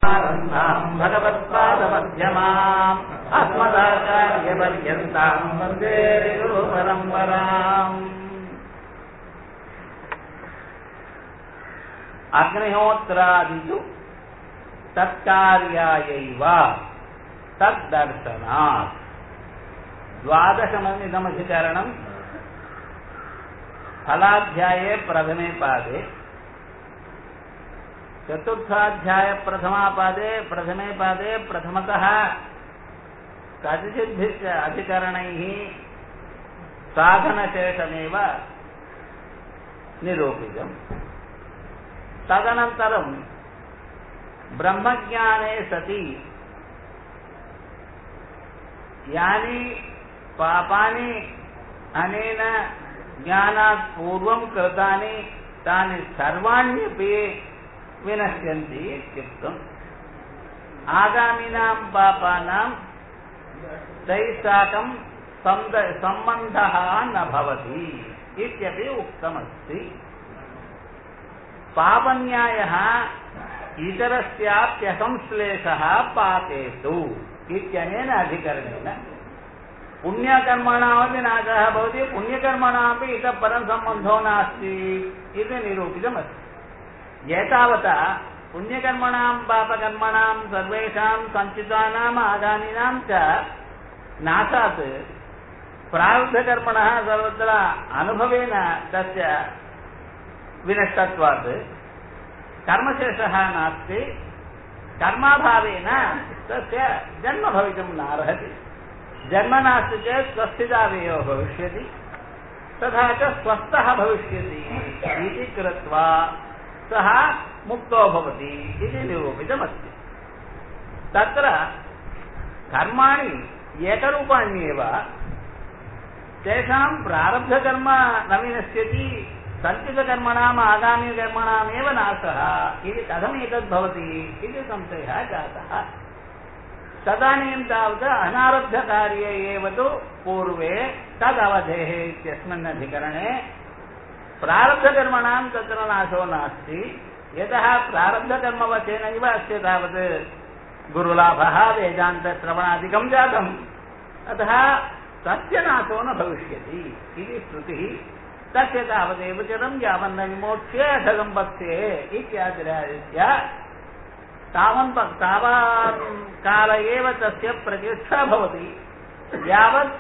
आरम्भाम् भगवत्पादमध्यमाम् अस्मदाचार्यपर्यन्ताम् वन्दे गुरुपरम्पराम् अग्निहोत्रादिषु तत्कार्यायैव तद्दर्शनात् द्वादशममिदमधिकरणम् फलाध्याये प्रथमे पादे चतुर्थाध्याय प्रथमापादे प्रथमे पादे प्रथमतः कतिचिद्भिश्च अधिकरणैः साधनशेषमेव निरूपितम् तदनन्तरं ब्रह्मज्ञाने सति यानि पापानि अनेन ज्ञानात् पूर्वं कृतानि तानि सर्वाण्यपि विनश्यन्ति इत्युक्तम् आगामिनां पापानां तैः साकं सम्बन्धः न भवति इत्यपि उक्तमस्ति पापन्यायः इतरस्याप्यसंश्लेषः पापेषु इत्यनेन अधिकरणेन पुण्यकर्मणामपि नाशः भवति पुण्यकर्मणामपि इतः परं सम्बन्धो नास्ति इति निरूपितमस्ति एतावता पुण्यकर्मणां पापकर्मणां सर्वेषां सञ्चितानाम् आगामिनां च नाशात् प्रारब्धकर्मणः सर्वत्र अनुभवेन तस्य विनष्टत्वात् कर्मशेषः नास्ति कर्माभावेन तस्य जन्म भवितुं नार्हति जन्म नास्ति चेत् स्वस्थितावेयो भविष्यति तथा च स्वस्थः भविष्यति इति कृत्वा सः मुक्तो भवति इति निरूपितमस्ति तत्र कर्माणि एकरूपाण्येव तेषां प्रारब्धकर्म न विनश्यति सञ्चितकर्मणाम् आगामिकर्मणामेव नाशः इति कथमेतद् भवति इति संशयः जातः तदानीं तावत् अनारब्धकार्ये एव तु पूर्वे तदवधेः इत्यस्मिन् अधिकरणे प्रारब्धकर्मणां तत्र नाशो नास्ति यतः प्रारब्धकर्मवचेनैव अस्य तावत् गुरुलाभः वेदान्तश्रवणादिकं जातम् अतः तस्य नाशो न भविष्यति इति श्रुतिः तस्य तावदेव चिरं यावन्न विमोक्ष्य अधगम्पत्ये इत्यादिरादित्य तावन् तावान् काल एव तस्य प्रतिष्ठा भवति यावत्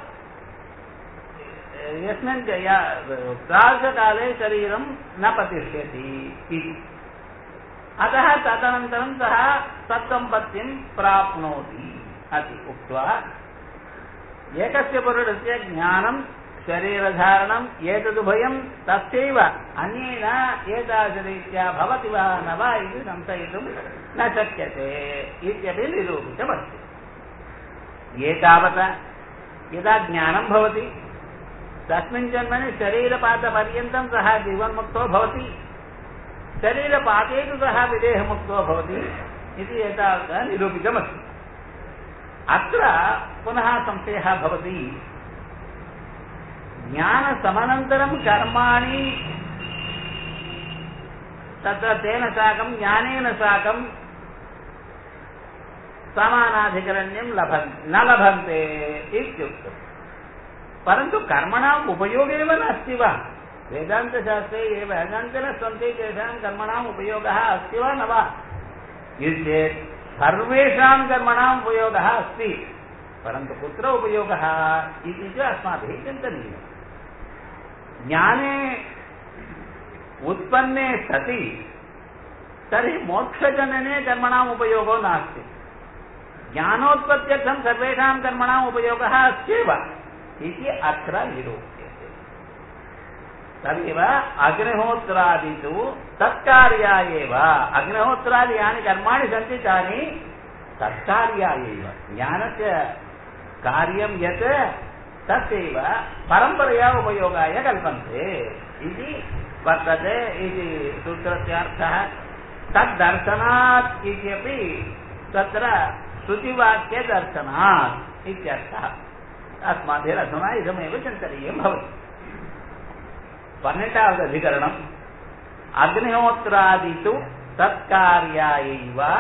यस्मिन् प्रार्धकाले शरीरं न प्रतिष्ठति इति अतः तदनन्तरं सः तत्सम्पत्तिं प्राप्नोति इति उक्त्वा एकस्य पुरुषस्य ज्ञानं शरीरधारणम् एतदुभयं तस्यैव अन्येन एतादृशरीत्या भवति वा न वा इति संशयितुं न शक्यते इत्यपि निरूपितमस्ति एतावता यदा ज्ञानं भवति तस्मिन् जन्मनि शरीरपातपर्यन्तं सः जीवन्मुक्तो भवति शरीरपाते तु सः विदेहमुक्तो भवति इति एतावता निरूपितमस्ति अत्र पुनः संशयः भवति ज्ञानसमनन्तरं कर्माणि तत्र तेन साकं ज्ञानेन साकं समानाधिकरण्यं लभन् न लभन्ते इत्युक्तम् परन्तु कर्मणाम् उपयोगेव नास्ति वा वेदान्तशास्त्रे ये वेदान्तिनः सन्ति तेषां कर्मणाम् उपयोगः अस्ति वा न वा इति चेत् सर्वेषां कर्मणाम् उपयोगः अस्ति परन्तु कुत्र उपयोगः इति च अस्माभिः चिन्तनीयम् ज्ञाने उत्पन्ने सति तर्हि मोक्षजनने कर्मणाम् उपयोगो नास्ति ज्ञानोत्पत्त्यर्थं सर्वेषां कर्मणाम् उपयोगः अस्त्येव इति अत्र निरूप्यते तदेव अग्निहोत्रादिषु तत्कार्या एव अग्निहोत्रादि यानि कर्माणि सन्ति तानि तत्कार्या एव ज्ञानस्य कार्यं यत् तस्यैव परम्परया उपयोगाय कल्पन्ते इति वर्तते इति सूत्रस्यार्थः तद्दर्शनात् इत्यपि तत्र श्रुतिवाक्यदर्शनात् इत्यर्थः अस्माभिरधुना इदमेव चिन्तनीयं भवति पन्नेटावद् अधिकरणम् अग्निहोत्रादितु तत्कार्यायैव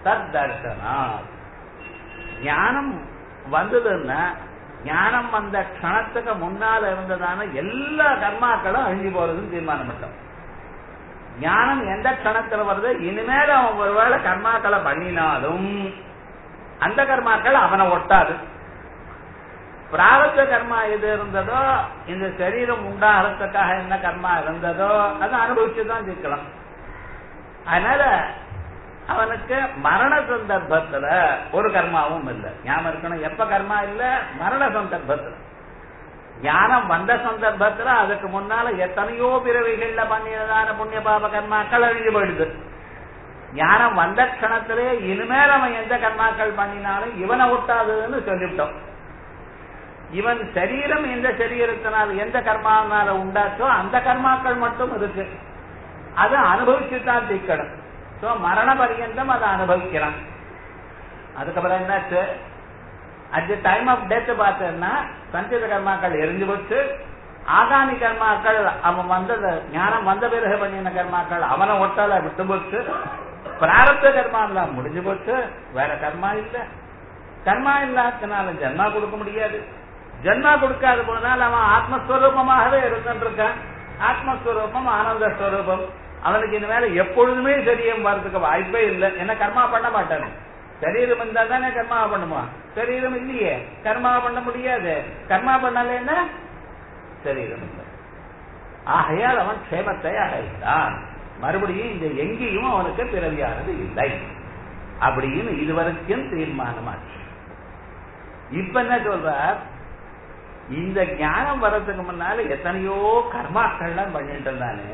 தத் தர்சனா ஞானம் வந்ததுன்னா ஞானம் வந்த க்ஷணத்துக்கு முன்னால இருந்ததான எல்லா கர்மாக்களும் அழிஞ்சு போறதுன்னு தீர்மானம் பண்ணோம் ஞானம் எந்த க்ஷணத்துல வருது இனிமேல் அவன் ஒருவேளை கர்மாக்களை பண்ணினாலும் அந்த கர்மாக்கள் அவனை ஒட்டாது பிராரத்த கர்மா எது இருந்ததோ இந்த சரீரம் உண்டாகிறதுக்காக என்ன கர்மா இருந்ததோ அதை அனுபவிச்சு தான் தீர்க்கலாம் அதனால அவனுக்கு மரண சந்தர்ப்பத்துல ஒரு கர்மாவும் இல்லை ஞாபகம் இருக்கணும் எப்ப கர்மா இல்ல மரண சந்தர்ப்பத்துல ஞானம் வந்த சந்தர்ப்பத்துல அதுக்கு முன்னால எத்தனையோ பிறவிகள்ல பண்ணியதான புண்ணிய பாப கர்மாக்கள் அழிஞ்சு போயிடுது ஞானம் வந்த க்ஷணத்திலே இனிமேல் அவன் எந்த கர்மாக்கள் பண்ணினாலும் இவனை ஒட்டாதுன்னு சொல்லிவிட்டோம் இவன் சரீரம் எந்த சரீரத்தினால் எந்த கர்மாவினால உண்டாச்சோ அந்த கர்மாக்கள் மட்டும் இருக்கு அதை அனுபவிச்சு தான் தீக்கணும் சோ மரண பரியந்தம் அதை அனுபவிக்கிறான் அதுக்கப்புறம் என்னாச்சு at the time of death பார்த்தேன்னா சஞ்சித கர்மாக்கள் எரிஞ்சு போச்சு ஆகாமி கர்மாக்கள் அவன் வந்தது ஞானம் வந்த பிறகு பண்ணின கர்மாக்கள் அவனை ஒட்டால விட்டு போச்சு பிராரத்த கர்மா எல்லாம் முடிஞ்சு போச்சு வேற கர்மா இல்ல கர்மா இல்லாதனால ஜன்மா கொடுக்க முடியாது ஜன்மா கொடுக்காத போனால் அவன் ஆத்மஸ்வரூபமாகவே இருக்கான் ஆத்மஸ்வரூபம் ஆனந்த ஸ்வரூபம் அவனுக்கு இந்த மேல எப்பொழுதுமே சரீரம் வர்றதுக்கு வாய்ப்பே இல்லை என்ன கர்மா பண்ண மாட்டானு சரீரம் இருந்தா தானே கர்மா பண்ணுமா சரீரம் இல்லையே கர்மா பண்ண முடியாது கர்மா பண்ணல என்ன சரீரம் இல்லை ஆகையால் அவன் க்ஷேமத்தை அடைந்தான் மறுபடியும் இந்த எங்கேயும் அவனுக்கு பிறவியானது இல்லை அப்படின்னு இதுவரைக்கும் தீர்மானமாச்சு இப்ப என்ன சொல்றார் இந்த ஞானம் வர்றதுக்கு முன்னால எத்தனையோ கர்மாக்கள்லாம் பண்ணிட்டு இருந்தானே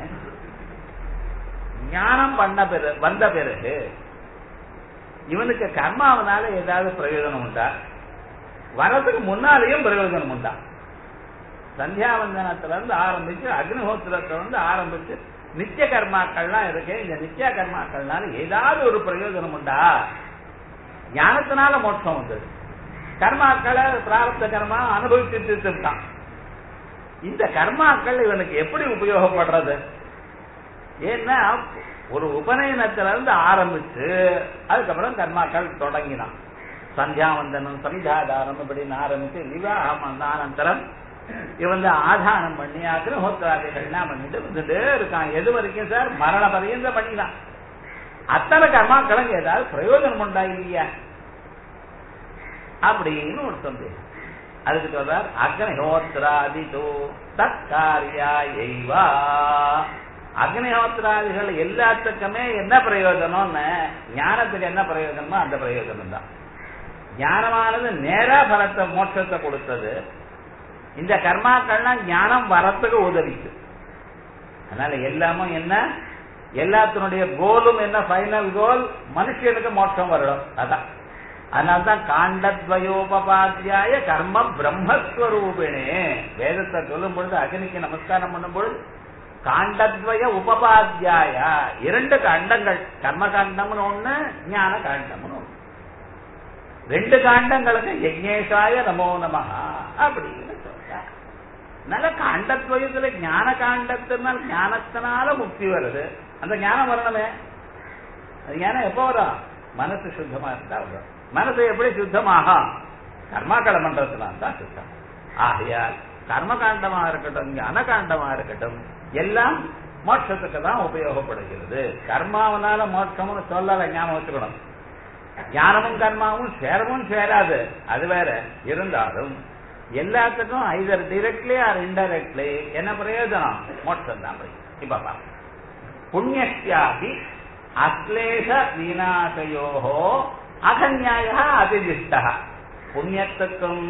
ஞானம் பண்ண பிறகு வந்த பிறகு இவனுக்கு கர்மாவனால ஏதாவது பிரயோஜனம் உண்டா வரதுக்கு முன்னாலேயும் பிரயோஜனம் உண்டா சந்தியாவந்தனத்துல இருந்து ஆரம்பிச்சு அக்னிஹோத்திரத்துல இருந்து ஆரம்பிச்சு நித்திய கர்மாக்கள்லாம் இருக்கு இந்த நித்திய கர்மாக்கள்னால ஏதாவது ஒரு பிரயோஜனம் உண்டா ஞானத்தினால மோட்சம் வந்தது கர்மாக்களை பிராரப்த கர்மா அனுபவிச்சுட்டு இருக்கான் இந்த கர்மாக்கள் இவனுக்கு எப்படி உபயோகப்படுறது ஏன்னா ஒரு உபநயனத்துல இருந்து ஆரம்பிச்சு அதுக்கப்புறம் கர்மாக்கள் தொடங்கினான் சந்தியாவந்தனம் சமிதாதாரம் இப்படின்னு ஆரம்பிச்சு விவாகம் அனந்தரம் இவன் ஆதானம் பண்ணி அக்னிஹோத்திராதிகள்லாம் பண்ணிட்டு வந்துட்டே இருக்கான் எது வரைக்கும் சார் மரண பரியந்த பண்ணிதான் அத்தனை கர்மாக்களும் ஏதாவது பிரயோஜனம் உண்டா இல்லையா அப்படின்னு ஒரு சந்தேகம் அதுக்கு சொல்றார் அக்னிஹோத்திராதிதோ தற்காரியா எய்வா அக்னிஹோத்திராதிகள் எல்லாத்துக்குமே என்ன பிரயோஜனம்னு ஞானத்துக்கு என்ன பிரயோஜனமோ அந்த பிரயோஜனம் தான் ஞானமானது நேரா பலத்தை மோட்சத்தை கொடுத்தது இந்த கர்மாக்கள்லாம் ஞானம் வரத்துக்கு உதவிச்சு அதனால எல்லாமும் என்ன எல்லாத்தினுடைய கோலும் என்ன ஃபைனல் கோல் மனுஷனுக்கு மோட்சம் வரணும் அதான் அதனால்தான் காண்டத்வயோபாத்தியாய கர்ம பிரம்மஸ்வரூபிணே வேதத்தை சொல்லும் பொழுது அக்னிக்கு நமஸ்காரம் பண்ணும் பொழுது காண்டத்வய உபபாத்தியாய இரண்டு காண்டங்கள் கர்ம காண்டம்னு ஒண்ணு ஞான காண்டம்னு ஒண்ணு ரெண்டு காண்டங்களுக்கு யஜ்ஞேஷாய நமோ நமஹா அப்படின்னு சொல்ற நல்ல காண்டத்வயத்துல ஞான காண்டத்தினால் ஞானத்தினால முக்தி வருது அந்த ஞானம் வரணுமே அது ஞானம் எப்போ வரும் மனசு சுத்தமா இருந்தா வரும் மனசு எப்படி சுத்தமாக கர்மாக்களை பண்றதுனால தான் சுத்தம் ஆகையால் கர்மகாண்டமா இருக்கட்டும் ஞான காண்டமா இருக்கட்டும் எல்லாம் மோட்சத்துக்கு தான் உபயோகப்படுகிறது கர்மாவனால மோட்சம்னு சொல்லல ஞாபகம் வச்சுக்கணும் ஞானமும் கர்மாவும் சேரவும் சேராது அது வேற இருந்தாலும் எல்லாத்துக்கும் ஐதர் டிரெக்ட்லி ஆர் இன்டைரக்ட்லி என்ன பிரயோஜனம் மோட்சம் தான் இப்ப பாருங்க புண்ணியாபி அஸ்லேஷ விநாசயோகோ அகநியாய அதிதிஷ்ட புண்ணியத்துக்கும்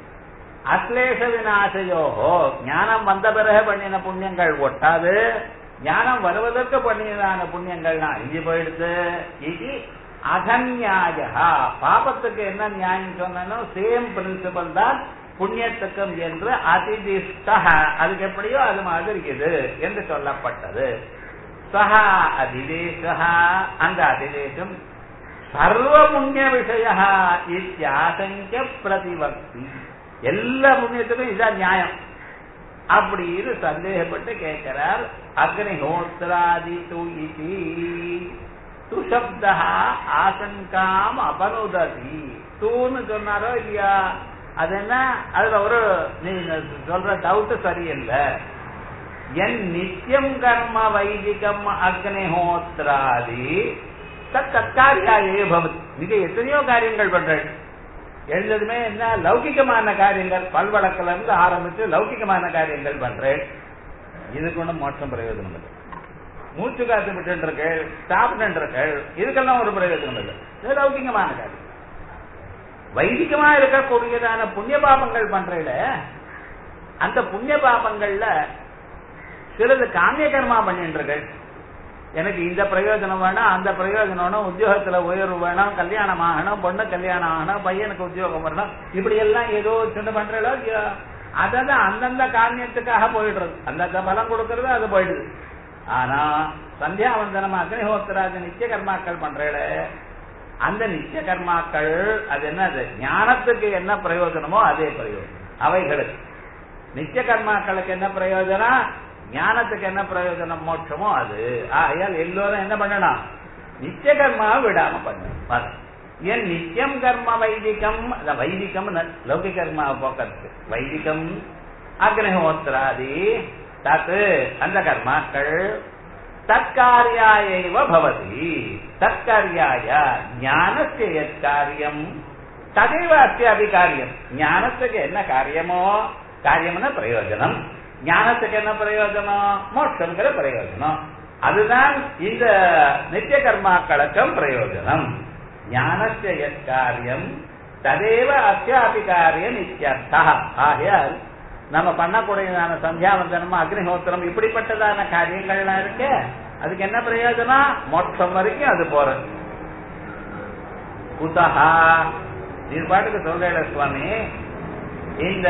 அஸ்லேஷ விநாசயோகோ ஞானம் வந்த பிறகு பண்ணின புண்ணியங்கள் ஒட்டாது ஞானம் வருவதற்கு பண்ணியதான புண்ணியங்கள்லாம் அழிஞ்சு போயிடுது இது அகநியாய பாபத்துக்கு என்ன நியாயம் சொன்னோ சேம் பிரின்சிபல் தான் புண்ணியத்துக்கும் என்று அதிதிஷ்ட அதுக்கு எப்படியோ அது மாதிரி இது என்று சொல்லப்பட்டது சஹா அதிதேசா அந்த அதிதேசம் சர்வ புண்ணிய விஷய இத்தியாசங்க பிரதிவக்தி எல்லா புண்ணியத்துக்கும் இதான் நியாயம் அப்படின்னு சந்தேகப்பட்டு கேட்கிறார் அக்னிஹோத்திராதி தூயிதி துஷப்தா ஆசங்காம் அபனுததி தூன்னு சொன்னாரோ இல்லையா அது என்ன அதுல ஒரு நீ சொல்ற டவுட் சரியில்லை என் நித்தியம் கர்ம வைதிகம் அக்னிஹோத்ராதி தற்காரியாயே பவத் நீங்க எத்தனையோ காரியங்கள் பண்றேன் எழுந்ததுமே என்ன லௌகிகமான காரியங்கள் பல்வழக்கில இருந்து ஆரம்பிச்சு லௌகிகமான காரியங்கள் பண்றேன் இதுக்கு ஒன்றும் மோட்சம் பிரயோஜனம் இல்லை மூச்சு காத்து விட்டு இருக்கள் சாப்பிட்டு இருக்கள் இதுக்கெல்லாம் ஒரு பிரயோஜனம் இல்லை இது லௌகிகமான காரியம் வைதிகமா இருக்கக்கூடியதான புண்ணிய பாபங்கள் பண்றதுல அந்த புண்ணிய பாபங்கள்ல சிலது காமிய கர்மா பண்ணிட்டு இருக்கள் எனக்கு இந்த பிரயோஜனம் வேணும் அந்த பிரயோஜனம் வேணும் உத்தியோகத்துல உயர்வு வேணும் கல்யாணம் ஆகணும் பொண்ணு கல்யாணம் ஆகணும் பையனுக்கு உத்தியோகம் வரணும் இப்படி எல்லாம் ஏதோ சின்ன பண்றதோ அதான் அந்தந்த காரியத்துக்காக போயிடுறது அந்தந்த பலம் கொடுக்கறது அது போயிடுது ஆனா சந்தியாவந்தனம் அக்னிஹோத்திராஜ நித்திய கர்மாக்கள் பண்றேட அந்த நித்திய கர்மாக்கள் அது என்னது ஞானத்துக்கு என்ன பிரயோஜனமோ அதே பிரயோஜனம் அவைகளுக்கு நித்திய கர்மாக்களுக்கு என்ன பிரயோஜனம் ஞானத்துக்கு என்ன பிரயோஜனம் மோட்சமோ அது ஆகையால் எல்லோரும் என்ன பண்ணணும் நித்திய கர்மாவை விடாம பண்ணணும் என் நித்தியம் கர்ம வைதிகம் அந்த வைதிகம் லௌகிக கர்மாவை போக்குறது வைதிகம் அக்னிஹோத்திராதி தத்து அந்த கர்மாக்கள் தற்காரியாயைவ பவதி தற்காரியாய ஞானஸ்ய எக்காரியம் ததைவ அத்தியாபி காரியம் ஞானத்துக்கு என்ன காரியமோ காரியம்னா பிரயோஜனம் ஞானத்துக்கு என்ன பிரயோஜனம் மோட்சங்கிற பிரயோஜனம் அதுதான் இந்த நித்திய கர்மாக்களுக்கும் பிரயோஜனம் ஞானஸ்ய எக்காரியம் ததேவ அத்தியாபி காரியம் இத்தியர்த்தா ஆகையால் நம்ம பண்ணக்கூடியதான சந்தியாவந்தனம் அக்னிஹோத்திரம் இப்படிப்பட்டதான காரியங்கள்லாம் இருக்கு அதுக்கு என்ன பிரயோஜனம் மோட்சம் வரைக்கும் அது போறது குதஹா இது பாட்டுக்கு சொல்ற சுவாமி இந்த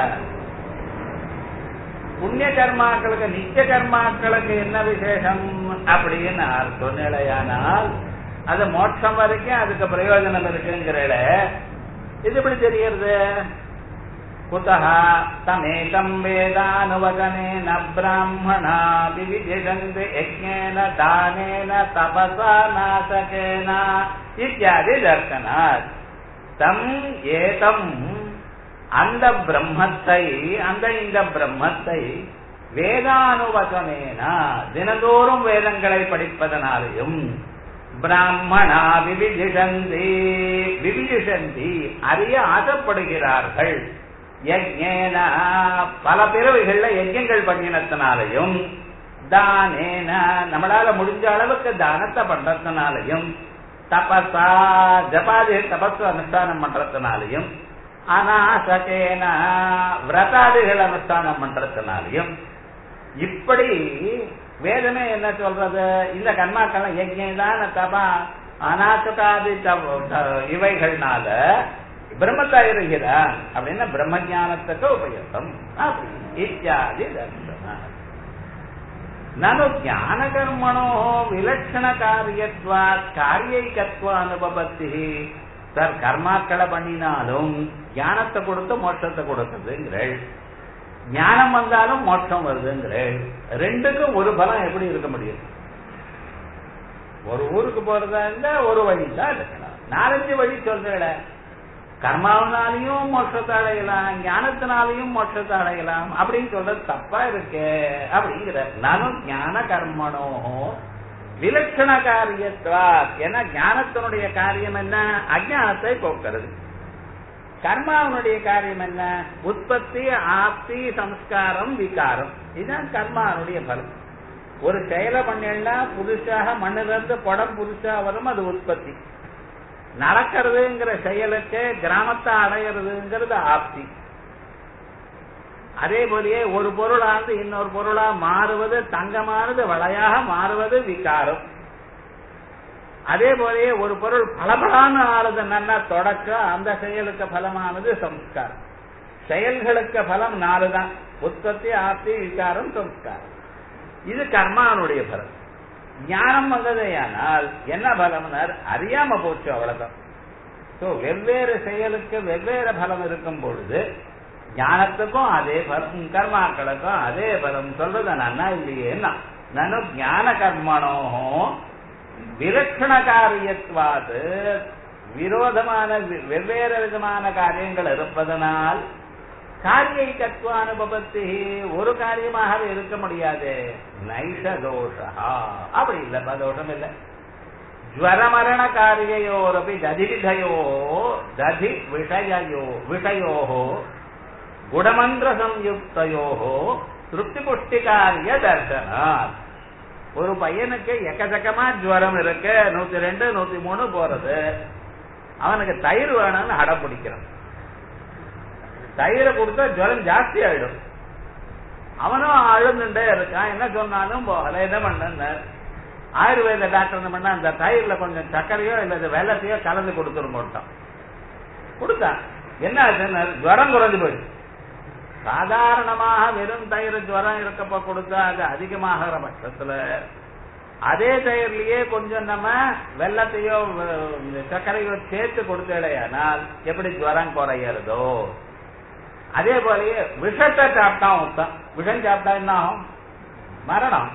புண்ணிய கர்மாக்களுக்கு நித்திய கர்மாக்களுக்கு என்ன விசேஷம் அப்படின்னு சொன்னேனால் அது மோட்சம் வரைக்கும் அதுக்கு பிரயோஜனம் இருக்குங்கிற இது எப்படி தெரியறது कुतः तमेकम् वेदानुवचनेन ब्राह्मणा विविधिषन्ति यज्ञेन दानेन तपसा नाशकेन इत्यादि दर्शनात् தம் ஏதம் அந்த பிரம்மத்தை அந்த இந்த பிரம்மத்தை வேதானுவசனேன தினதோறும் வேதங்களை படிப்பதனாலையும் பிராமணா விவிதிஷந்தி விவிதிஷந்தி அறிய ஆசைப்படுகிறார்கள் யஜ்ஞேன பல பிறவைகள்ல யஜ்யங்கள் பண்ணினத்தினாலையும் தானேன நம்மளால முடிஞ்ச அளவுக்கு தானத்தை பண்றதுனாலையும் தபசா ஜபாதி தபசு அனுஷ்டானம் பண்றதுனாலையும் அனாசகேன விரதாதிகள் அனுஷ்டானம் பண்றதுனாலையும் இப்படி வேதமே என்ன சொல்றது இந்த கர்மாக்கள் யஜ்யம் தான் தபா அனாசகாதி இவைகள்னால பிரம்மத்தா இருக்கிறான் அப்படின்னா பிரம்ம ஜானத்துக்கு உபயோகம் அப்படி இத்தியாதி தர்சன நனு ஞான கர்மணோ விலட்சண காரியத்வா காரியைக்கத்வ அனுபவத்தி சார் கர்மாக்களை பண்ணினாலும் ஞானத்தை கொடுத்து மோட்சத்தை கொடுக்குதுங்கிறள் ஞானம் வந்தாலும் மோட்சம் வருதுங்கிறள் ரெண்டுக்கும் ஒரு பலம் எப்படி இருக்க முடியும் ஒரு ஊருக்கு போறதா இருந்தா ஒரு வழி தான் இருக்கணும் நாலஞ்சு வழி சொல்றேன் கர்மாவனாலையும் மோட்சத்தை அடையலாம் ஞானத்தினாலையும் மோட்சத்தை அடையலாம் அப்படின்னு சொல்றது தப்பா இருக்கு அப்படிங்கிற நானும் ஞான கர்மனோ விலட்சண காரியத்வா ஏன்னா ஞானத்தினுடைய காரியம் என்ன அஜானத்தை போக்குறது கர்மாவனுடைய காரியம் என்ன உற்பத்தி ஆப்தி சம்ஸ்காரம் விகாரம் இதுதான் கர்மாவனுடைய பலம் ஒரு செயலை பண்ணா புதுசாக மண்ணிலிருந்து படம் புதுசா வரும் அது உற்பத்தி நடக்கிறதுங்கிற செயலுக்கு கிராமத்தை அடையிறதுங்கிறது ஆப்தி அதே போலயே ஒரு பொருளானது இன்னொரு பொருளா மாறுவது தங்கமானது வளையாக மாறுவது விகாரம் அதே போலயே ஒரு பொருள் பலபலான ஆறுது நல்லா தொடக்க அந்த செயலுக்கு பலமானது சம்ஸ்காரம் செயல்களுக்கு பலம் நாலு தான் உற்பத்தி ஆப்தி விகாரம் சம்ஸ்காரம் இது கர்மானுடைய பலம் ஞானம் வந்ததையானால் என்ன பலம்னார் அறியாம போச்சு அவ்வளவுதான் சோ வெவ்வேறு செயலுக்கு வெவ்வேறு பலம் இருக்கும் பொழுது ஞானத்துக்கும் அதே பலம் கர்மாக்களுக்கும் அதே பலம் சொல்றது நன்னா இல்லையே நனு ஞான கர்மனோ விலட்சண காரியத்வாது விரோதமான வி- வெவ்வேறு விதமான காரியங்கள் இருப்பதனால் காரியை தத்துவானுபவத்தி ஒரு காரியமாக இருக்க முடியாது நைஷ தோஷா அப்படி இல்லப்பா தோஷம் இல்லை ஜ்வரமரண காரியயோரபி ததிவிதயோ ததி விஷயயோ விஷயோ குணமந்திர சம்யுக்தயோ திருப்தி புஷ்டி காரிய தர்சனாத் ஒரு பையனுக்கு எக்கச்சக்கமா ஜுவரம் இருக்கு நூத்தி ரெண்டு நூத்தி மூணு போறது அவனுக்கு தயிர் வேணும்னு அடம் பிடிக்கிறான் தயிரை கொடுத்தா ஜுவரம் ஜாஸ்தி ஆயிடும் அவனும் அழுந்துட்டே இருக்கான் என்ன சொன்னாலும் போகல என்ன பண்ண ஆயுர்வேத டாக்டர் என்ன பண்ணா அந்த தயிர்ல கொஞ்சம் சர்க்கரையோ இல்ல வெள்ளத்தையோ கலந்து கொடுத்துருங்கோட்டான் கொடுத்தான் என்ன ஆச்சுன்னா ஜுவரம் குறைஞ்சு போயிடுச்சு சாதாரணமாக வெறும் தயிர் ஜுவரம் இருக்கப்ப கொடுத்தா அது அதிகமாகிற பட்சத்துல அதே தயிர்லயே கொஞ்சம் நம்ம வெள்ளத்தையோ அஹ், சர்க்கரையோ சேர்த்து கொடுத்தேடையானால் எப்படி ஜுவரம் குறையிறதோ அதே போலயே விஷத்தை சாப்பிட்டான் ஒருத்தன் விஷம் சாப்பிட்டா என்ன ஆகும் மரணம்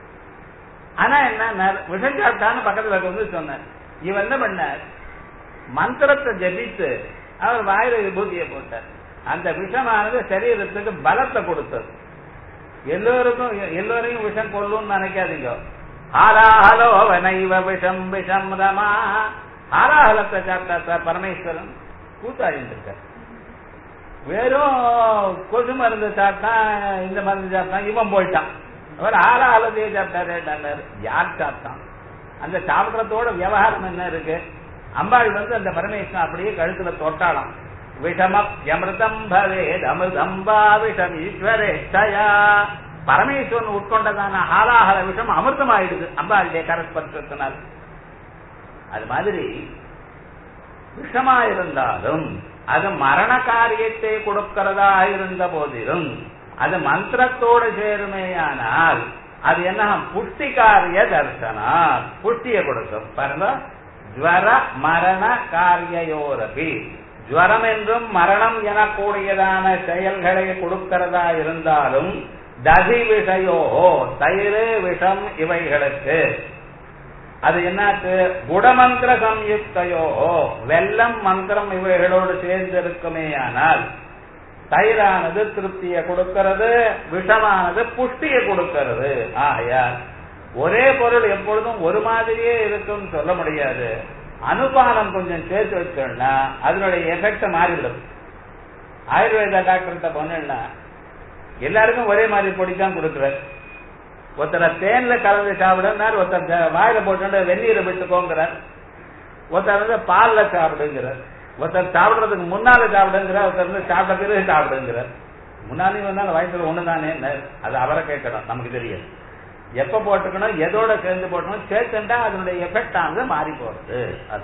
ஆனா என்ன விஷம் சாப்பிட்டான்னு பக்கத்துல வந்து சொன்னார் இவன் என்ன பண்ணார் மந்திரத்தை ஜபித்து அவர் வாயில விபூதியை போட்டார் அந்த விஷமானது சரீரத்துக்கு பலத்தை கொடுத்தது எல்லோருக்கும் எல்லோரையும் விஷம் கொல்லும்னு நினைக்காதீங்க ஹாலாஹலோ வனைவ விஷம் விஷம் ரமா ஹாலாஹலத்தை சாப்பிட்டா சார் பரமேஸ்வரன் கூத்தாடிட்டு இருக்கார் வெறும் கொசு மருந்து சாப்பிட்டா இந்த மருந்து சாப்பிட்டா இவன் போயிட்டான் அவர் ஆலாஹலத்தையே சாப்பிட்டாரு யார் சாப்பிட்டான் அந்த சாப்பிடறதோட விவகாரம் என்ன இருக்கு அம்பாள் வந்து அந்த பரமேஸ்வரன் அப்படியே கழுத்துல தொட்டாளாம் விஷமப்யமிருதம் பவேத் அமிர்தம் வா விஷம் ஈஸ்வரேஷ்டயா பரமேஸ்வரன் உட்கொண்டதான ஆலாஹல விஷம் அமிர்தம் ஆயிடுது அம்பாளுடைய கரஸ்பர்சத்தினால் அது மாதிரி விஷமா இருந்தாலும் அது மரண காரியத்தை கொடுக்கிறதா இருந்த போதிலும் அது மந்திரத்தோடு சேருமேயானால் அது என்ன புஷ்டி காரிய தர்சனா புஷ்டியை கொடுக்கும் பாருங்க ஜுவர மரண காரியயோரபி ஜுவரம் என்றும் மரணம் எனக்கூடியதான செயல்களை கொடுக்கிறதா இருந்தாலும் ததி விஷயோ தயிர் விஷம் இவைகளுக்கு அது என்னாச்சு குடமந்திர சம்யுக்தையோ வெள்ளம் மந்திரம் இவைகளோடு சேர்ந்திருக்குமேயானால் தயிரானது திருப்தியை கொடுக்கிறது விஷமானது புஷ்டியை கொடுக்கிறது ஆகையால் ஒரே பொருள் எப்பொழுதும் ஒரு மாதிரியே இருக்கும்னு சொல்ல முடியாது அனுபானம் கொஞ்சம் சேர்த்து வச்சோம்னா அதனுடைய எஃபெக்ட் மாறிவிடும் ஆயுர்வேத டாக்டர்கிட்ட போனேன்னா எல்லாருக்கும் ஒரே மாதிரி பொடி தான் கொடுக்குறாரு ஒருத்தரை தேன்ல கலந்து சாப்பிடுறார் ஒருத்தர் ஜ- வாயில போட்டு வெந்நீரை விட்டுக்கோங்கிறார் ஒருத்தர் வந்து பால்ல சாப்பிடுங்கிறார் ஒருத்தர் சாப்பிடுறதுக்கு முன்னால சாப்பிடுங்கிறார் ஒருத்தர் வந்து சாப்பிட்ட பிறகு சாப்பிடுங்கிறார் முன்னாலையும் வந்தாலும் வயசுல ஒண்ணுதானே அது அவரை கேட்கணும் நமக்கு தெரியாது எப்ப போட்டுக்கணும் எதோட சேர்ந்து போட்டணும் சேர்த்துட்டா அதனுடைய எஃபெக்ட் ஆனது மாறி போறது அது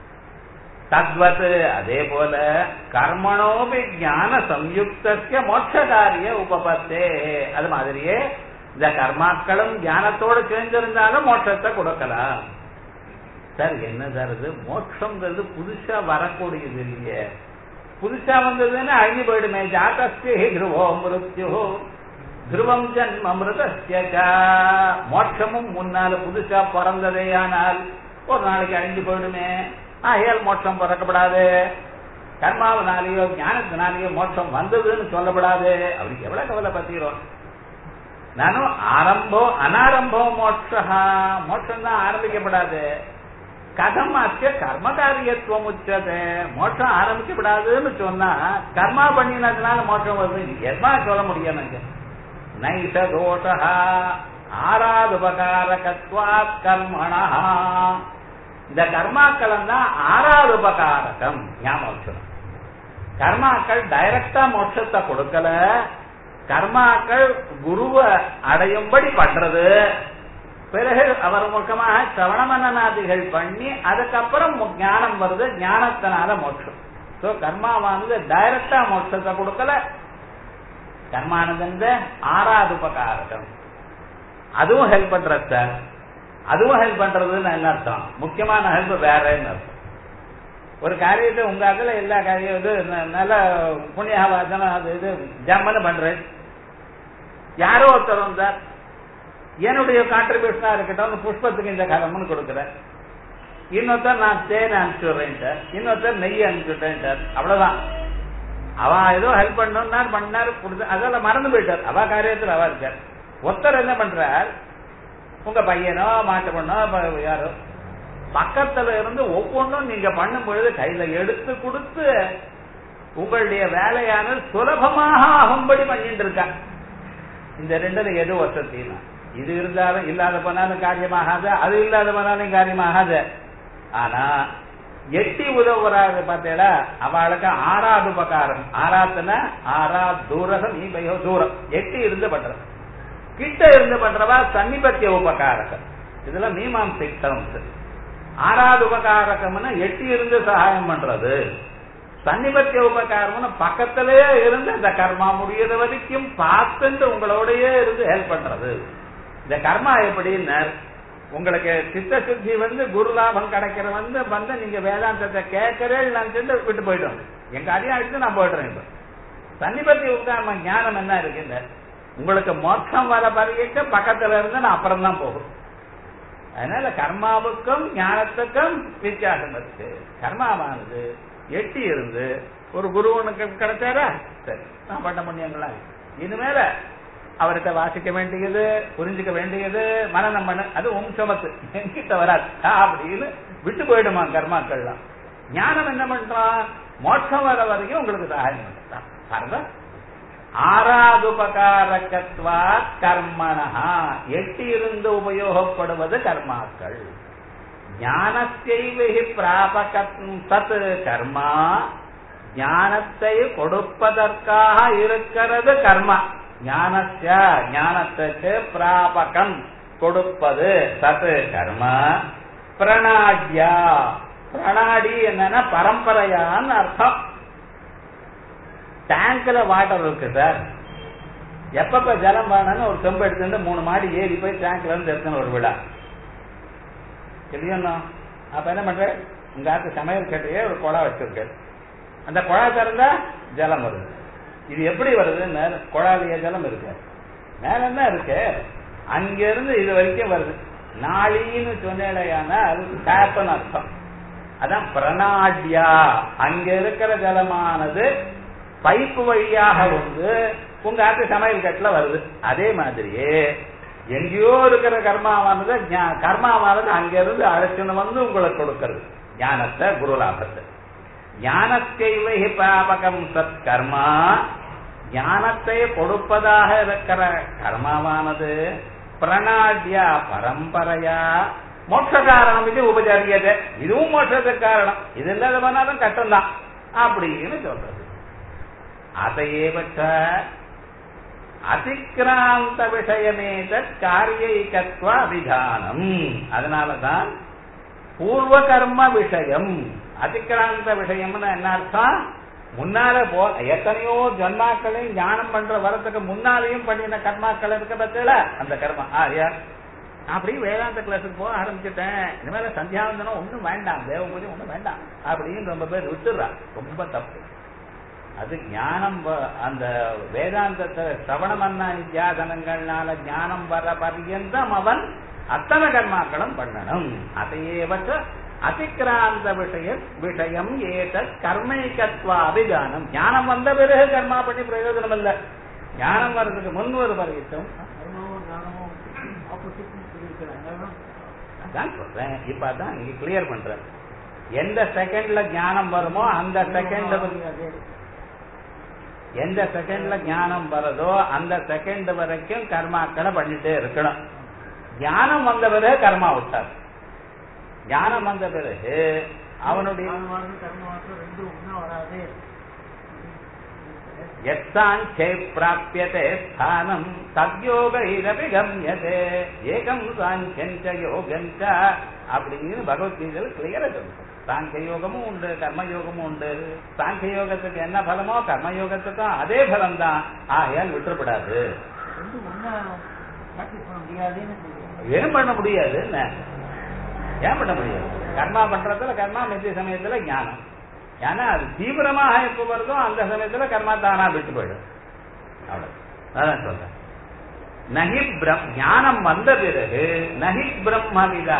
தத்வத் அதே போல கர்மணோபி ஞான சம்யுக்தஸ்ய மோட்ச காரிய உபபத்தே அது மாதிரியே இந்த கர்மாக்களும் ஞானத்தோடு சேர்ந்திருந்தாலும் மோட்சத்தை கொடுக்கலாம் சார் என்ன சார் இது மோட்சம்ங்கிறது புதுசா வரக்கூடியது இல்லையே புதுசா வந்ததுன்னா அழிஞ்சு போயிடுமே ஜாத்தஸ்ய துருவோ மிருத்யு துருவம் ஜன்ம மிருதஸ்ய ச. மோட்சமும் முன்னால புதுசா பிறந்ததேயானால் ஒரு நாளைக்கு அழிஞ்சு போயிடுமே ஆகையால் மோட்சம் பிறக்கப்படாது கர்மாவனாலேயோ ஞானத்தினாலேயோ மோட்சம் வந்ததுன்னு சொல்லப்படாது அவருக்கு எவ்வளவு கவலை பத்திக்கிறோம் நானும் ஆரம்பம் அனாரம்பம் மோட்சா மோட்சம் தான் ஆரம்பிக்கப்படாது கதம் அத்திய கர்ம காரியத்துவம் உச்சது மோட்சம் ஆரம்பிக்கப்படாதுன்னு சொன்னா கர்மா பண்ணினதுனால மோட்சம் வருது எதா சொல்ல முடியும் எனக்கு நைஷ தோஷா ஆராதுபகாரகத்வாத் கர்மணா இந்த கர்மாக்கள் தான் ஆராதுபகாரகம் ஞாபகம் வச்சுக்கணும். கர்மாக்கள் டைரக்டா மோட்சத்தை கொடுக்கல கர்மாக்கள் குருவை அடையும்படி பண்றது பிறகு அவர் முகமாக சவணமனநாதிகள் பண்ணி அதுக்கப்புறம் மு- ஞானம் வருது ஞானத்தினால மோட்சம் சோ கர்மாவானது டைரக்டா மோட்சத்தை கொடுக்கல கர்மானது ஆறாதுபகாரகம் அதுவும் ஹெல்ப் பண்றது சார் அதுவும் ஹெல்ப் பண்றதுன்னு என்ன அர்த்தம் முக்கியமான ஹெல்ப் வேறன்னு அர்த்தம் ஒரு காரியத்தை உங்க அக்கல எல்லா காரியம் இது ந- நல்ல புண்ணியவாசனம் அது இது ஜம்மன்னு பண்றேன் யாரோ ஒருத்தர் வந்தார் என்னுடைய கான்ட்ரிபியூஷனா இருக்கட்டும் புஷ்பத்துக்கு இந்த கரம்னு கொடுக்குறேன் இன்னொருத்தர் நான் தேன் அனுப்பிச்சு விடுறேன் சார் இன்னொருத்தர் நெய் அனுப்பிச்சு விட்டேன் சார் அவ்வளவுதான் அவன் ஏதோ ஹெல்ப் பண்ணணும்னா பண்ணாரு கொடுத்து அதெல்லாம் மறந்து போயிட்டார் அவ காரியத்துல அவ இருக்கார் ஒருத்தர் என்ன பண்றார் உங்க பையனோ மாட்டு பொண்ணோ ப- யாரோ பக்கத்துல இருந்து ஒவ்வொன்றும் நீங்க பண்ணும் பொழுது கையில எடுத்து கொடுத்து உங்களுடைய வேலையானது சுலபமாக ஆகும்படி பண்ணிட்டு இருக்கா இந்த ரெண்டுல எது வசத்தினா இது இருந்தாலும் இல்லாத போனாலும் காரியமாகாது அது இல்லாத போனாலும் காரியமாகாது ஆனா எட்டி உதவுறாங்க பார்த்தீங்களா அவளுக்கு ஆறாவது உபகாரம் ஆறாத்துனா ஆறா தூரகம் நீ பையோ தூரம் எட்டி இருந்து பண்றது கிட்ட இருந்து பண்றவா சன்னிபத்திய உபகாரகம் இதெல்லாம் மீமாம்சை terms. ஆறாவது உபகாரகம்னா எட்டி இருந்து சகாயம் பண்றது சன்னிபத்திய உபகாரம்னு பக்கத்திலேயே இருந்து அந்த கர்மா முடியற வரைக்கும் பார்த்துட்டு உங்களோடயே இருந்து ஹெல்ப் பண்றது இந்த கர்மா எப்படின்னு உங்களுக்கு சித்த சுத்தி வந்து குரு லாபம் கிடைக்கிற வந்து வந்து நீங்க வேதாந்தத்தை கேட்கறே நினைச்சிட்டு விட்டு போயிடும் என் காரியம் ஆயிடுச்சு நான் போயிடுறேன் இப்ப சன்னிபத்தி உட்கார்ம ஞானம் என்ன இருக்குங்க உங்களுக்கு மோட்சம் வர பரியக்க பக்கத்துல இருந்து நான் அப்புறம் தான் போகும் அதனால கர்மாவுக்கும் ஞானத்துக்கும் வித்தியாசம் இருக்கு கர்மாவானது எட்டி இருந்து ஒரு குருவனுக்கு கிடைச்சாரா சரி நான் பண்ண முடியுங்களா இனிமேல அவர்கிட்ட வாசிக்க வேண்டியது புரிஞ்சுக்க வேண்டியது மனநம் பண்ண அது உன் சுமத்து என்கிட்ட வராது அப்படின்னு விட்டு போயிடுமா கர்மாக்கள்லாம் ஞானம் என்ன பண்றான் மோட்சம் வர வரைக்கும் உங்களுக்கு சகாயம் பண்றான் பாருங்க ஆறாதுபகாரகத்வா கர்மணா எட்டி இருந்து உபயோகப்படுவது கர்மாக்கள் ஞானத்தைவிகி பிராபகம் தத் கர்மா ஞானத்தை கொடுப்பதற்காக இருக்கிறது கர்மா ஞானஸ்ய ஞானத்துக்கு பிராபகம் கொடுப்பது தத் கர்மா பிரணாட்யா பிரணாடி என்னன்னா பரம்பரையான்னு அர்த்தம் டேங்க்ல வாட்டர் இருக்கு சார் எப்பப்ப ஜலம் வேணும்னு ஒரு செம்பு எடுத்துட்டு மூணு மாடி ஏறி போய் டேங்க்ல இருந்து எடுத்துன்னு ஒரு விழா இல்லையா அப்ப என்ன பண்ற உங்க ஆத்து சமையல் கட்டையே ஒரு குழா வச்சிருக்கு அந்த குழா திறந்தா ஜலம் வருது இது எப்படி வருதுன்னு குழாலிய ஜலம் இருக்கு மேல என்ன இருக்கு அங்க இருந்து இது வரைக்கும் வருது நாளின்னு சொன்னேடையானால் டேப்னு அர்த்தம் அதான் பிரணாட்யா அங்க இருக்கிற ஜலமானது பைப்பு வழியாக வந்து உங்க ஆத்து சமையல் கட்டுல வருது அதே மாதிரியே எங்கேயோ இருக்கிற கர்மாவானது ஞா- கர்மாவானது அங்கிருந்து அழைச்சுன்னு வந்து உங்களுக்கு கொடுக்கிறது ஞானத்தை குருலாபத்தை ஞானத்தைவை பாபகம் சத் கர்மா ஞானத்தை கொடுப்பதாக இருக்கிற கர்மாவானது பிரணாட்யா பரம்பரையா மோட்ச காரணம் இது உபச்சாரியதை இதுவும் மோட்சத்துக்கு காரணம் இது இல்லாத பண்ணாலும் கஷ்டம் தான் அப்படின்னு சொல்றது அதையேவற்ற அதிக்ராந்த விஷயமேத காரியைக்கத்வ அபிதானம் அதனாலதான் பூர்வ கர்ம விஷயம் அதிக்ராந்த விஷயம்னு என்ன அர்த்தம் முன்னால போ எத்தனையோ ஜன்மாக்களையும் ஞானம் பண்ற வரத்துக்கு முன்னாலேயும் பண்ணின கர்மாக்கள் இருக்க பத்தில அந்த கர்மா ஆரியா அப்படி வேதாந்த கிளாஸுக்கு போக ஆரம்பிச்சுட்டேன் இனிமேல சந்தியாவந்தனம் ஒண்ணும் வேண்டாம் தேவ பூஜை ஒண்ணும் வேண்டாம் அப்படின்னு ரொம்ப பேர் விட்டுடுறா ரொம்ப தப்பு அது ஞானம் வ- அந்த வேதாந்தத்தை சிரவண மன்னா நித்யாசனங்கள்னால ஞானம் வர பர்யந்தம் அவன் அத்தனை கர்மாக்களும் பண்ணணும் அதையேவற்ற அதிக்ராந்த விஷய விஷயம் ஏத கர்மைகத்வா அபிதானம் ஞானம் வந்த பிறகு கர்மா பண்ணி பிரயோஜனம் இல்ல ஞானம் வர்றதுக்கு முன் ஒரு பரியத்தம் கர்மாவும் ஞானமும் ஆப்போசிட்னு சொல்லியிருக்கிறாங்க அதான் சொல்றேன் இப்ப அதான் இங்க கிளியர் பண்றேன் எந்த செகண்ட்ல ஞானம் வருமோ அந்த செகண்ட் எந்த செகண்ட்ல ஞானம் வருதோ அந்த செகண்ட் வரைக்கும் கர்மாக்களை பண்ணிட்டே இருக்கணும் ஞானம் வந்த பிறகு கர்மா விட்டார் ஞானம் வந்த பிறகு அவனுடைய ஞானமானது கர்மாவானது ரெண்டும் ஒண்ணா வராது எத்தாஞ்சே பிராபியதே ஸ்தானம் தத்யோக இதபி கம்யதே ஏகம் சாஞ்சஞ்ச யோகஞ்ச அப்படின்னு பகவத்கீதையில் கிளியரா சொல்லுங்க சாங்கிய யோகமும் உண்டு கர்ம யோகமும் உண்டு சாங்கிய யோகத்துக்கு என்ன பலமோ கர்ம யோகத்துக்கும் அதே பலம் தான் ஆகையால் விட்டுறப்படாது ரெண்டும் ஒண்ணா ப்ராக்டிஸ் பண்ண முடியாதுன்னு சொல்லுவாங்க ஏன் பண்ண முடியாது என்ன ஏன் பண்ண முடியாது கர்மா பண்றதுல கர்மா மித்திய சமயத்துல ஞானம் ஏன்னா அது தீவிரமாக எப்ப வருதோ அந்த சமயத்துல கர்மா தானா விட்டு போயிடும் அவ்வளவு அதான் சொல்றேன் நகி பிரம் ஞானம் வந்த பிறகு நகி பிரம்மவிதா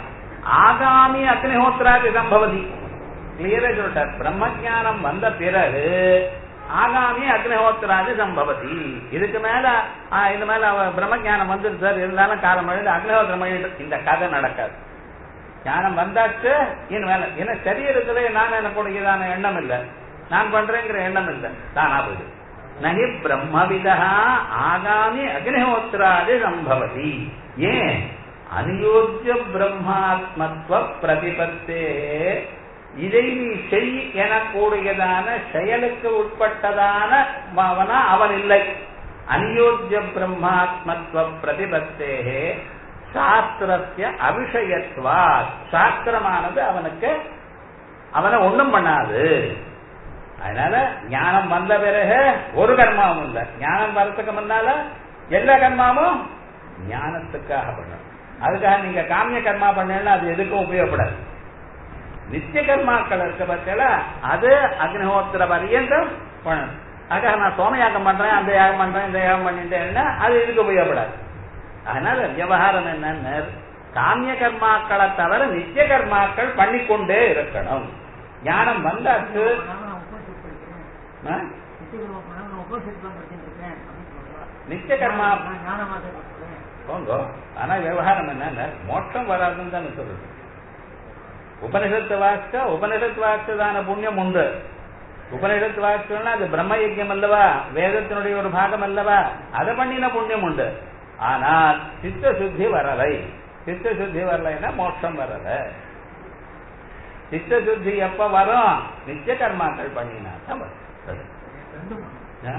ஆகாமி அக்னிஹோத்ராதி சம்பவதி கிளியரா சொல்லிட்டார் பிரம்ம ஞானம் வந்த பிறகு ஆகாமி அக்னிஹோத்ராதி சம்பவதி இதுக்கு மேல ஆ, இது மேல அவ பிரம்ம ஞானம் வந்துருச்சு சார் இருந்தாலும் காலம் எழுந்து அக்னிஹோத்திரம் எழுந்து இந்த கதை நடக்காது ஞானம் வந்தாச்சு இனி மேல ஏன்னா சரீரத்துல நான் எனக்குடையதான எண்ணம் இல்ல நான் பண்றேங்கிற எண்ணம் இல்ல தானா போயிடு நகி பிரம்மவிதா ஆகாமி அக்னிஹோத்திராதி சம்பவதி ஏன் அனுயோஜ்ய பிரம்மாத்மத்துவ பிரதிபத்தே இதை நீ செய் எனக்கூடியதான செயலுக்கு உட்பட்டதான அவனா அவன் இல்லை அநியோஜ்ய பிரம்மாத்மத்துவ பிரதிபத்தே சாஸ்திரத்திய அபிஷயத்வா சாஸ்திரமானது அவனுக்கு அவனை ஒண்ணும் பண்ணாது அதனால ஞானம் வந்த பிறகு ஒரு கர்மாவும் இல்லை ஞானம் வரத்துக்கு முன்னால எல்லா கர்மாவும் ஞானத்துக்காக பண்ணணும் அதுக்காக நீங்க காமிய கர்மா பண்ணல அது எதுக்கும் உபயோகப்படாது நித்திய கர்மாக்கள் இருக்க பட்சல அது அக்னிஹோத்திர பரியந்தம் பண்ணணும் அதுக்காக நான் சோமயாகம் பண்றேன் அந்த யாகம் பண்றேன் இந்த யாகம் பண்ணிட்டேன்னா அது இதுக்கு உபயோகப்படாது அதனால விவகாரம் என்னன்னு காமிய கர்மாக்களை தவிர நித்திய கர்மாக்கள் பண்ணிக்கொண்டே இருக்கணும் ஞானம் வந்தாச்சு நான் உபனிஷத் படிக்கிறேன். ஆ? நித்தியகர்மா பண்ணா நான் உபனிஷத் தான் படிச்சுட்டு இருக்கேன் அப்படின்னு சொல்றா. நித்திய கர்மா நான் ஞானமாக இருக்கிறேன். போங்க ஆனா விவகாரம் என்னன்னா மோட்சம் வராதுன்னு தானே சொல்லுது உபனிஷத்து வாசிச்ச உபனிஷத்து வாசிச்சதான புண்ணியம் உண்டு உபனிஷத்து வாசிச்சோம்னா அது பிரம்ம யஜ்யம் அல்லவா வேதத்தினுடைய ஒரு பாகம் அல்லவா அதை பண்ணின புண்ணியம் உண்டு ஆனால் சித்த சுத்தி வரலை சித்த சுத்தி வரலைன்னா மோட்சம் வரல சித்த சுத்தி எப்ப வரும் நித்திய கர்மாக்கள் பண்ணினா தான் வரும். ஆ?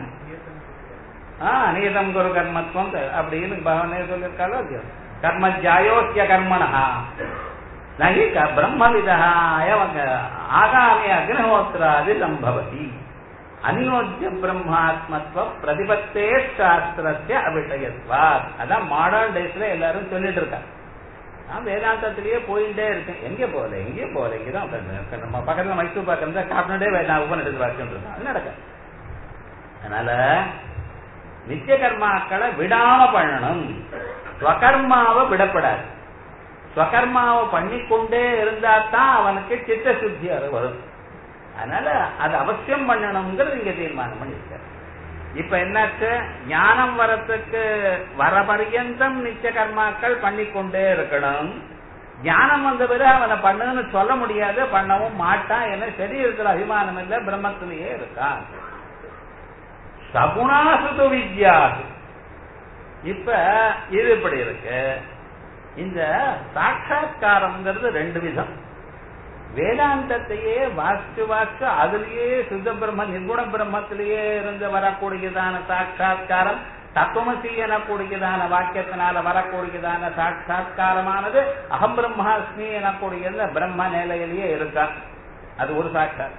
ஆ, நீதம் குரு கர்மத்துவம் த- அப்படின்னு பகவானே சொல்லியிருக்காளோ இல்லையோ கர்ம ஜாயோக்கிய கர்மணா நகி க- பிரம்மவிதா அயவ- ஆகாமி அக்னிஹோத்திராதி சம்பவதி அநியோஜ்ய பிரம்மாத்மத்துவ பிரதிபத்தே சாஸ்திரத்திய அபிஷயத்வா அதான் மாடர்ன் டேஸ்ல எல்லாரும் சொல்லிட்டு இருக்காங்க நான் வேதாந்தத்திலேயே போயிட்டே இருக்கேன் எங்க போகல எங்கேயும் போகல இங்கதான் உட்கார்ந்து நம்ம பக்கத்துல மைசூர் பார்க்க இருந்தா காப்பினடே நான் உபநிடத்து வாக்கியம் இருக்கேன் அது நடக்காது அதனால நித்திய கர்மாக்களை விடாம பண்ணணும் ஸ்வகர்மாவை விடப்படாது ஸ்வகர்மாவை பண்ணிக்கொண்டே இருந்தா தான் அவனுக்கு சித்த சுத்தி அது வரும் அதனால அது அவசியம் பண்ணணுங்கிறது இங்க தீர்மானம் பண்ணிருக்காரு இப்ப என்னாச்சு ஞானம் வரத்துக்கு வர பர்யந்தம் நித்திய கர்மாக்கள் பண்ணிக்கொண்டே இருக்கணும் ஞானம் வந்த பிறகு அவனை பண்ணுன்னு சொல்ல முடியாது பண்ணவும் மாட்டான் என்ன சரீரத்துல அபிமானம் இல்லை பிரம்மத்திலேயே இருக்கான் சகுணாசுது வித்யாது இப்ப இது இப்படி இருக்கு இந்த சாட்சா்காரம்ங்கிறது ரெண்டு விதம் வேதாந்தத்தையே வாசிச்சு வாசிச்சு அதுலயே சுத்த பிரம்ம நிர்குண பிரம்மத்திலேயே இருந்து வரக்கூடியதான சாட்சா்காரம் தத்துவமசி எனக்கூடியதான வாக்கியத்தினால வரக்கூடியதான சாட்சா்காரமானது அகம் பிரம்மாஸ்மி எனக்கூடியது பிரம்ம நிலையிலேயே இருக்கா அது ஒரு சாட்சாத்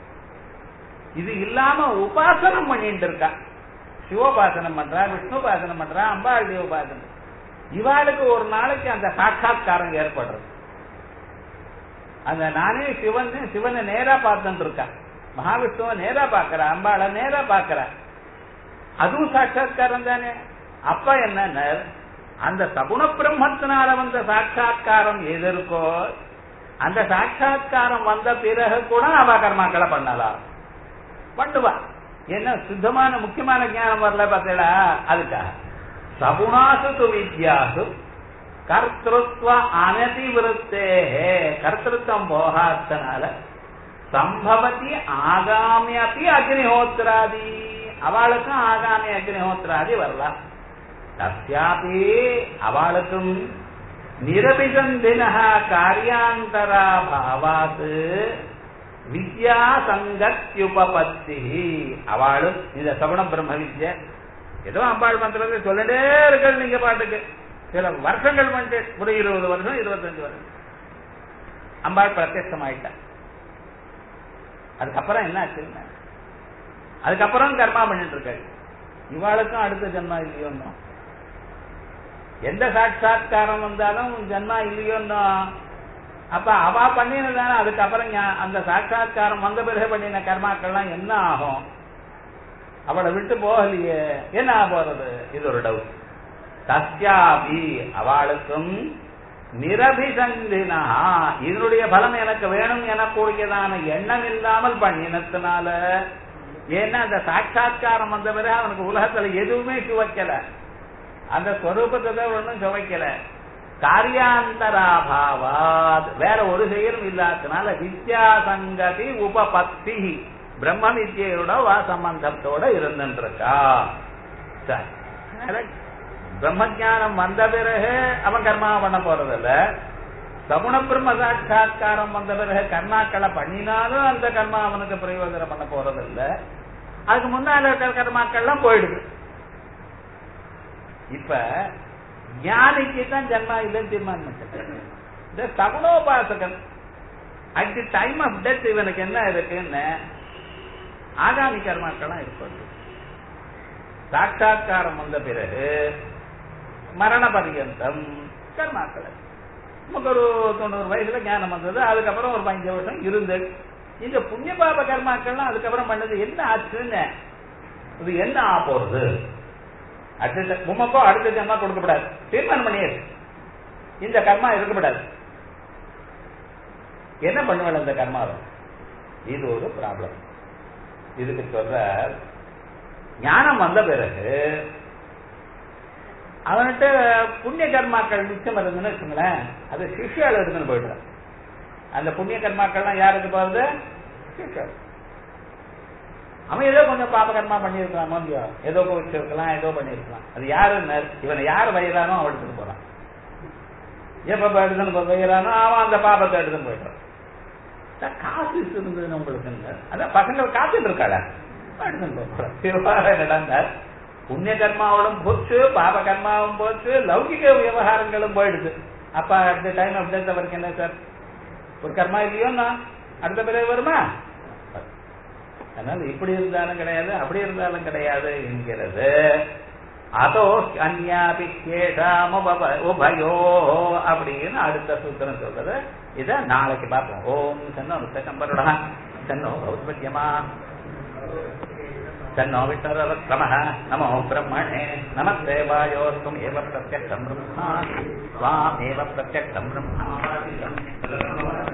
இது இல்லாம உபாசனம் பண்ணிட்டு இருக்கா சிவோபாசனம் பண்றா விஷ்ணுபாசனம் பண்றா அம்பாள் உபாசனம் இவாளுக்கு ஒரு நாளைக்கு அந்த சாட்சா்காரம் ஏற்படுறது அந்த நானே சிவன் சிவனை நேரா பார்த்துட்டு இருக்கேன் மகாவிஷ்ணுவை நேரா பாக்குற அம்பாளை நேரா பாக்குற அதுவும் சாட்சா்காரம் தானே அப்ப என்ன அந்த சகுண பிரம்மத்தினால வந்த சாட்சா்காரம் எது இருக்கோ அந்த சாட்சா்காரம் வந்த பிறகு கூட அவ கர்மாக்களை பண்ணலாம் பண்ணுவா என்ன சுத்தமான முக்கியமான ஞானம் வரல பார்த்தீங்களா அதுக்காக சகுணாசு து வித்யாசு கர்த்திருவ அனதிவிருத்தே கர்த்திருத்தம் போகாதனால சம்பவத்தி ஆகாமி அப்படி அக்னிஹோத்திராதி அவளுக்கும் ஆகாமி அக்னிஹோத்திராதி வரலாம் தஸ்யாபி அவளுக்கும் நிரபிசந்தின காரியாந்தரா பாவாத் வித்யா சங்கத்யுபபத்தி அவளும் இந்த சகுண பிரம்ம வித்யா ஏதோ அம்பாள் மந்திரத்தை சொல்லிட்டே இருக்கிறது நீங்க பாட்டுக்கு சில வருஷங்கள் பண்ணிட்டு ஒரு இருபது வருஷம் இருபத்தஞ்சு வருஷம் அம்பாள் பிரத்யட்சமாயிட்டா அதுக்கப்புறம் என்ன ஆச்சுன்னா அதுக்கப்புறம் கர்மா பண்ணிட்டு இருக்காரு இவாளுக்கும் அடுத்த ஜென்மா இல்லையோன்னோ எந்த சாட்சா்காரம் வந்தாலும் ஜென்மா இல்லையோன்னோ அப்ப அவ பண்ணினதானே அதுக்கப்புறம் ஞா- அந்த சாட்சா்காரம் வந்த பிறகு பண்ணின கர்மாக்கள்லாம் என்ன ஆகும் அவளை விட்டு போகலையே என்ன ஆக போறது இது ஒரு டவுட் தஸ்யாபி அவளுக்கும் நிரபிசந்தினா இதனுடைய பலம் எனக்கு வேணும் எனக்கூடியதான எண்ணம் இல்லாமல் பண்ணினத்தினால ஏன்னா அந்த சாட்சா்காரம் வந்த பிறகு அவனுக்கு உலகத்துல எதுவுமே சுவைக்கல அந்த ஸ்வரூபத்தை ஒன்றும் சுவைக்கல காரியாந்தராபாவாத் வேற ஒரு செயலும் இல்லாதனால வித்யாசங்கதி உபபத்தி பிரம்ம வித்யோட வா சம்பந்தத்தோட இருந்துருக்கா சரி பிரம்மஜானம் வந்த பிறகு அவன் கர்மா பண்ண போறதில்ல சகுண பிரம்ம சாட்சா்காரம் வந்த பிறகு கர்மாக்களை பண்ணினாலும் அந்த கர்மா அவனுக்கு பிரயோஜனம் பண்ண போறதில்ல அதுக்கு முன்னால இருக்கிற கர்மாக்கள்லாம் போயிடுது இப்ப ஞானிக்கு தான் ஜன்மா இல்லைன்னு தீர்மானம் இந்த சகுணோபாசகன் at the time of death இவனுக்கு என்ன இருக்குன்னு ஆகாமி கர்மாக்கள்லாம் இருப்பது சாட்சா்காரம் வந்த பிறகு மரண பரியந்தம் கர்மாக்கள் நமக்கு ஒரு தொண்ணூறு வயசுல ஞானம் வந்தது அதுக்கப்புறம் ஒரு பதினஞ்சு வருஷம் இருந்து இந்த புண்ணிய பாப கர்மாக்கள்லாம் அதுக்கப்புறம் பண்ணது என்ன ஆச்சுன்னு இது என்ன ஆக போறது அடுத்த உமக்கோ அடுத்த ஜென்மா கொடுக்கப்படாது தீர்மானம் பண்ணியது இந்த கர்மா இருக்கப்படாது என்ன பண்ணுவேன் இந்த கர்மாவை இது ஒரு ப்ராப்ளம் இதுக்கு சொல்ற ஞானம் வந்த பிறகு அவன்கிட்ட புண்ணிய கர்மாக்கள் மிச்சம் இருந்துன்னு வச்சுங்களேன் அது சிஷியால இருக்குன்னு போயிடுறான் அந்த புண்ணிய கர்மாக்கள்லாம் யாருக்கு போறது சிஷியால் அவன் ஏதோ கொஞ்சம் பாப கர்மா பண்ணியிருக்கலாம் இல்லையோ ஏதோ வச்சிருக்கலாம் ஏதோ பண்ணியிருக்கலாம் அது யாருன்னு இவனை யார் வயிறானோ அவன் எடுத்துட்டு போறான் எப்ப எடுத்துன்னு வயிறானோ அவன் அந்த பாபத்தை எடுத்துன்னு போயிட்டான் காசு இருந்ததுன்னு உங்களுக்கு அதான் பசங்க காத்துட்டு இருக்காளா என்னடா புண்ணிய கர்மாவோடும் போச்சு பாப கர்மாவும் போச்சு லௌகிக விவகாரங்களும் போயிடுது அப்ப அடுத்த டைம் அப்படி அவருக்கு என்ன சார் ஒரு கர்மா இல்லையோன்னா அடுத்த பிறகு வருமா அதனால இப்படி இருந்தாலும் கிடையாது அப்படி இருந்தாலும் கிடையாது என்கிறது அதோ அந்யாபி கேஷாம் உபயோ அப்படின்னு அடுத்த சூத்திரம் சொல்றது இத நாளைக்கு பார்ப்போம் ஓம் சன்னோ கம்பருடா சன்னோ பௌத்பத்யமா तन्नो विष्णुरक्रमः नमो ब्रह्मणे नमस्ते वायोस्तुम् एव प्रत्यक्षम् ब्रह्मा त्वामेव प्रत्यक्षम् ब्रह्मा